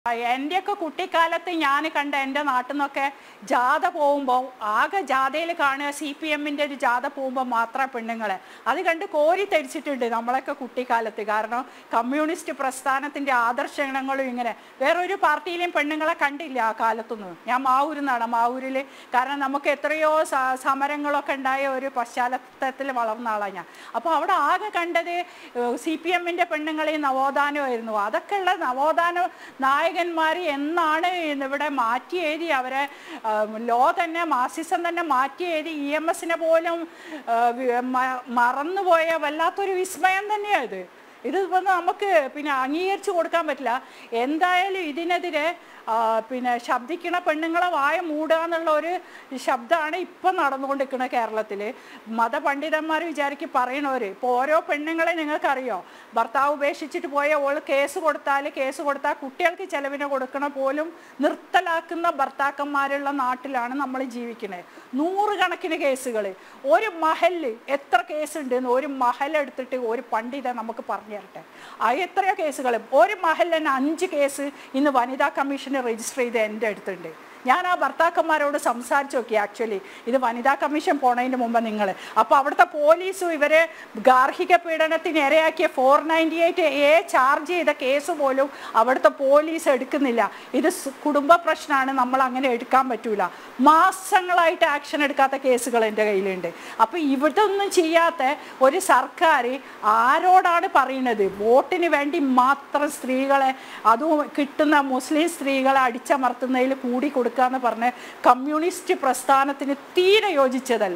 എൻ്റെയൊക്കെ കുട്ടിക്കാലത്ത് ഞാൻ കണ്ട എൻ്റെ നാട്ടിൽ നിന്നൊക്കെ ജാഥ പോകുമ്പോൾ ആകെ ജാഥയിൽ കാണുക സി പി എമ്മിൻ്റെ ഒരു ജാഥ പോകുമ്പോൾ മാത്രം പെണ്ണുങ്ങളെ അത് കണ്ട് കോരി തരിച്ചിട്ടുണ്ട് നമ്മളൊക്കെ കുട്ടിക്കാലത്ത് കാരണം കമ്മ്യൂണിസ്റ്റ് പ്രസ്ഥാനത്തിൻ്റെ ആദർശങ്ങളും ഇങ്ങനെ വേറൊരു പാർട്ടിയിലെയും പെണ്ണുങ്ങളെ കണ്ടില്ല ആ കാലത്തൊന്നും ഞാൻ മാവൂരിൽ നിന്നാണ് മാവൂരിൽ കാരണം നമുക്ക് എത്രയോ സ- സമരങ്ങളൊക്കെ ഉണ്ടായ ഒരു പശ്ചാത്തലത്തിൽ വളർന്ന ആളാണ് ഞാൻ അപ്പോൾ അവിടെ ആകെ കണ്ടത് സി പി എമ്മിൻ്റെ പെണ്ണുങ്ങളെയും നവോത്ഥാനമായിരുന്നു അതൊക്കെ ഉള്ള നവോത്ഥാന നായകന്മാർ എന്നാണ് ഇവിടെ മാറ്റി എഴുതി അവരെ ലോ തന്നെ മാർസിസം തന്നെ മാറ്റി എഴുതി ഇ എം എസിനെ പോലും ആ, വി- മ- മറന്നുപോയ വല്ലാത്തൊരു വിസ്മയം തന്നെയാണ് ഇത് ഇത് ഇപ്പം നമുക്ക് പിന്നെ അംഗീകരിച്ചു കൊടുക്കാൻ പറ്റില്ല എന്തായാലും ഇതിനെതിരെ ആ, പിന്നെ ശബ്ദിക്കണ പെണ്ണുങ്ങളെ വായ മൂടുക എന്നുള്ള ഒരു ശബ്ദമാണ് ഇപ്പം നടന്നുകൊണ്ടിരിക്കുന്നത് കേരളത്തിൽ മതപണ്ഡിതന്മാർ വിചാരിക്കും പറയണവർ ഇപ്പോൾ ഓരോ പെണ്ണുങ്ങളെ നിങ്ങൾക്കറിയോ ഭർത്താവ് ഉപേക്ഷിച്ചിട്ട് പോയ ഓൾ കേസ് കൊടുത്താൽ കേസ് കൊടുത്താൽ കുട്ടികൾക്ക് ചെലവിന് കൊടുക്കണ പോലും നിർത്തലാക്കുന്ന ഭർത്താക്കന്മാരുള്ള നാട്ടിലാണ് നമ്മൾ ജീവിക്കുന്നത് നൂറുകണക്കിന് കേസുകൾ ഒരു മഹല് എത്ര കേസുണ്ട് എന്ന് ഒരു മഹൽ എടുത്തിട്ട് ഒരു പണ്ഡിതൻ നമുക്ക് പറഞ്ഞു തരട്ടെ ആ എത്രയോ കേസുകൾ ഒരു മഹൽ തന്നെ അഞ്ച് കേസ് ഇന്ന് വനിതാ കമ്മീഷന് രജിസ്റ്റർ ചെയ്ത് എൻ്റെ അടുത്തുണ്ട് ഞാൻ ആ ഭർത്താക്കന്മാരോട് സംസാരിച്ചു നോക്കി ആക്ച്വലി ഇത് വനിതാ കമ്മീഷൻ പോണതിന് മുമ്പ് നിങ്ങൾ അപ്പോൾ അവിടുത്തെ പോലീസും ഇവരെ ഗാർഹിക പീഡനത്തിന് ഇരയാക്കിയ four ninety eight A charge ചെയ്ത കേസ് പോലും അവിടുത്തെ പോലീസ് എടുക്കുന്നില്ല ഇത് സ് കുടുംബ പ്രശ്നമാണ് നമ്മൾ അങ്ങനെ എടുക്കാൻ പറ്റൂല മാസങ്ങളായിട്ട് ആക്ഷൻ എടുക്കാത്ത കേസുകൾ എൻ്റെ കയ്യിലുണ്ട് അപ്പോൾ ഇവിടൊന്നും ചെയ്യാത്ത ഒരു സർക്കാർ ആരോടാണ് പറയുന്നത് വോട്ടിന് വേണ്ടി മാത്രം സ്ത്രീകളെ അതും കിട്ടുന്ന മുസ്ലിം സ്ത്രീകളെ അടിച്ചമർത്തുന്നതിൽ കൂടി കൊടുക്കുക എന്ന് പറഞ്ഞ് കമ്മ്യൂണിസ്റ്റ് പ്രസ്ഥാനത്തിന് തീരെ യോജിച്ചതല്ല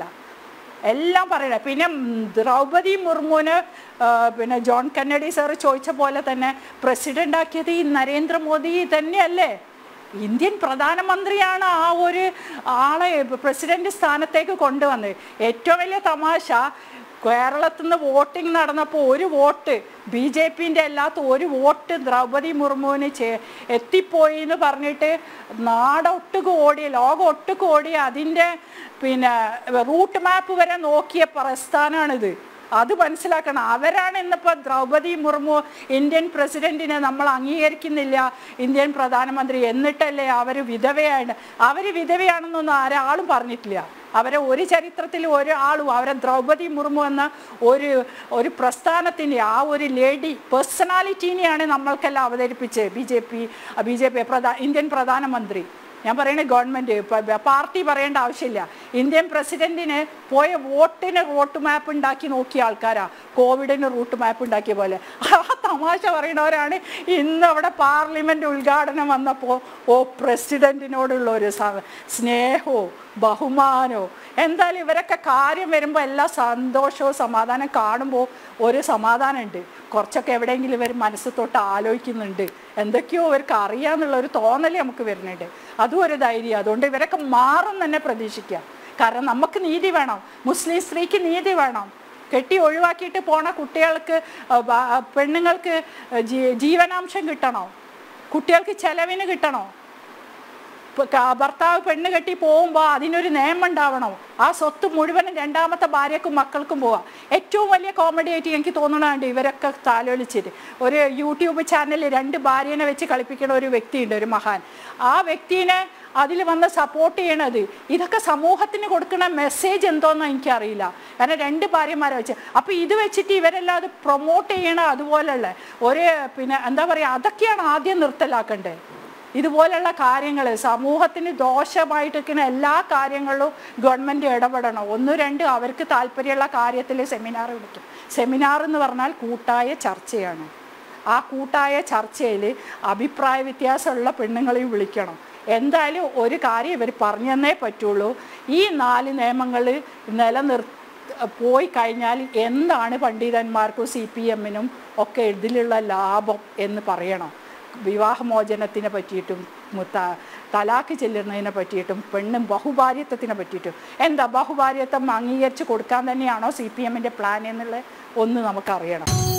എല്ലാം പറയണേ പിന്നെ ഉം, ദ്രൗപദി മുർമുവിന് ആ, പിന്നെ ജോൺ കന്നഡി സാർ ചോദിച്ച പോലെ തന്നെ പ്രസിഡന്റ് ആക്കിയത് ഈ നരേന്ദ്രമോദി തന്നെയല്ലേ ഇന്ത്യൻ പ്രധാനമന്ത്രിയാണ് ആ ഒരു ആളെ പ്രസിഡന്റ് സ്ഥാനത്തേക്ക് കൊണ്ടുവന്നത് ഏറ്റവും വലിയ തമാശ കേരളത്തിൽ നിന്ന് വോട്ടിംഗ് നടന്നപ്പോൾ ഒരു വോട്ട് ബി ജെ പിൻ്റെ അല്ലാത്ത ഒരു വോട്ട് ദ്രൗപദി മുർമുവിന് ചേ എത്തിപ്പോയി എന്ന് പറഞ്ഞിട്ട് നാടൊട്ടുക്ക് ഓടി ലോകം ഒട്ടുക്ക് ഓടി അതിൻ്റെ പിന്നെ റൂട്ട് മാപ്പ് വരെ നോക്കിയ പ്രസ്ഥാനമാണിത് അത് മനസ്സിലാക്കണം അവരാണ് ഇന്നിപ്പോൾ ദ്രൗപദി മുർമു ഇന്ത്യൻ പ്രസിഡന്റിനെ നമ്മൾ അംഗീകരിക്കുന്നില്ല ഇന്ത്യൻ പ്രധാനമന്ത്രി എന്നിട്ടല്ലേ അവർ വിധവയാണ് അവർ വിധവയാണെന്നൊന്നും ആരാളും പറഞ്ഞിട്ടില്ല അവരെ ഒരു ചരിത്രത്തിൽ ഒരാളും അവരെ ദ്രൗപദി മുർമു എന്ന ഒരു ഒരു പ്രസ്ഥാനത്തിൻ്റെ ആ ഒരു ലേഡി പേഴ്സണാലിറ്റീനെയാണ് നമ്മൾക്കെല്ലാം അവതരിപ്പിച്ച് B J P B J P പ്രധാ ഇന്ത്യൻ പ്രധാനമന്ത്രി ഞാൻ പറയുന്നത് ഗവൺമെൻറ് പാർട്ടി പറയേണ്ട ആവശ്യമില്ല ഇന്ത്യൻ പ്രസിഡന്റിന് പോയ വോട്ടിന് റൂട്ട് മാപ്പ് ഉണ്ടാക്കി നോക്കിയ ആൾക്കാരാ കോവിഡിന് റൂട്ട് മാപ്പ് ഉണ്ടാക്കിയ പോലെ ആ തമാശ പറയുന്നവരാണ് ഇന്ന് അവിടെ പാർലമെന്റ് ഉദ്ഘാടനം വന്നപ്പോൾ ഓ പ്രസിഡന്റിനോടുള്ള ഒരു സ- സ്നേഹവും ബഹുമാനവും എന്തായാലും ഇവരൊക്കെ കാര്യം വരുമ്പോൾ എല്ലാ സന്തോഷവും സമാധാനം കാണുമ്പോൾ ഒരു സമാധാനമുണ്ട് കുറച്ചൊക്കെ എവിടെയെങ്കിലും ഇവർ മനസ്സ് തൊട്ട് ആലോചിക്കുന്നുണ്ട് എന്തൊക്കെയോ ഇവർക്ക് അറിയാന്നുള്ള ഒരു തോന്നൽ നമുക്ക് വരുന്നുണ്ട് അതും ഒരു ധൈര്യം അതുകൊണ്ട് ഇവരൊക്കെ മാറും തന്നെ പ്രതീക്ഷിക്കുക കാരണം നമുക്ക് നീതി വേണം മുസ്ലിം സ്ത്രീക്ക് നീതി വേണം കെട്ടി ഒഴിവാക്കിയിട്ട് പോണ കുട്ടികൾക്ക് ആ, ബ- പെണ്ണുങ്ങൾക്ക് ജീ- ജീവനാംശം കിട്ടണോ കുട്ടികൾക്ക് ചെലവിന് കിട്ടണോ ഇപ്പൊ ക- ഭർത്താവ് പെണ്ണ് കെട്ടി പോകുമ്പോൾ അതിനൊരു നിയമം ഉണ്ടാവണം ആ സ്വത്ത് മുഴുവനും രണ്ടാമത്തെ ഭാര്യക്കും മക്കൾക്കും പോവാം ഏറ്റവും വലിയ കോമഡി ആയിട്ട് എനിക്ക് തോന്നണുണ്ട് ഇവരൊക്കെ താലോലിച്ചിട്ട് ഒരു യൂട്യൂബ് ചാനലിൽ രണ്ട് ഭാര്യനെ വെച്ച് കളിപ്പിക്കുന്ന ഒരു വ്യക്തിയുണ്ട് ഒരു മഹാൻ ആ വ്യക്തിനെ അതിൽ വന്ന് സപ്പോർട്ട് ചെയ്യണത് ഇതൊക്കെ സമൂഹത്തിന് കൊടുക്കുന്ന മെസ്സേജ് എന്തോന്ന് എനിക്കറിയില്ല കാരണം രണ്ട് ഭാര്യമാരെ വെച്ച് അപ്പോൾ ഇത് വെച്ചിട്ട് ഇവരെല്ലാം അത് പ്രൊമോട്ട് ചെയ്യണ അതുപോലെയുള്ള ഒരു പിന്നെ എന്താ പറയുക അതൊക്കെയാണ് ആദ്യം നിർത്തലാക്കേണ്ടത് ഇതുപോലുള്ള കാര്യങ്ങൾ സമൂഹത്തിന് ദോഷമായിട്ടിരിക്കുന്ന എല്ലാ കാര്യങ്ങളിലും ഗവൺമെൻറ് ഇടപെടണം ഒന്ന് രണ്ട് അവർക്ക് താല്പര്യമുള്ള കാര്യത്തിൽ സെമിനാർ വിളിക്കും സെമിനാർ എന്ന് പറഞ്ഞാൽ കൂട്ടായ ചർച്ചയാണ് ആ കൂട്ടായ ചർച്ചയിൽ അഭിപ്രായ വ്യത്യാസമുള്ള പെണ്ണുങ്ങളെയും വിളിക്കണം എന്തായാലും ഒരു കാര്യം ഇവർ പറഞ്ഞു തന്നേ പറ്റുള്ളൂ ഈ നാല് നിയമങ്ങൾ നിലനിർ പോയി കഴിഞ്ഞാൽ എന്താണ് പണ്ഡിതന്മാർക്കും സി പി എമ്മിനും ഒക്കെ ഇതിലുള്ള ലാഭം എന്ന് പറയണം വിവാഹമോചനത്തിനെ പറ്റിയിട്ടും മുത്ത തലാക്ക് ചെല്ലുന്നതിനെ പറ്റിയിട്ടും പെണ്ണും ബഹുഭാര്യത്വത്തിനെ പറ്റിയിട്ടും എന്താ ബഹുഭാര്യത്വം അംഗീകരിച്ച് കൊടുക്കാൻ തന്നെയാണോ സി പി എമ്മിൻ്റെ പ്ലാൻ എന്നുള്ളത് ഒന്ന് നമുക്കറിയണം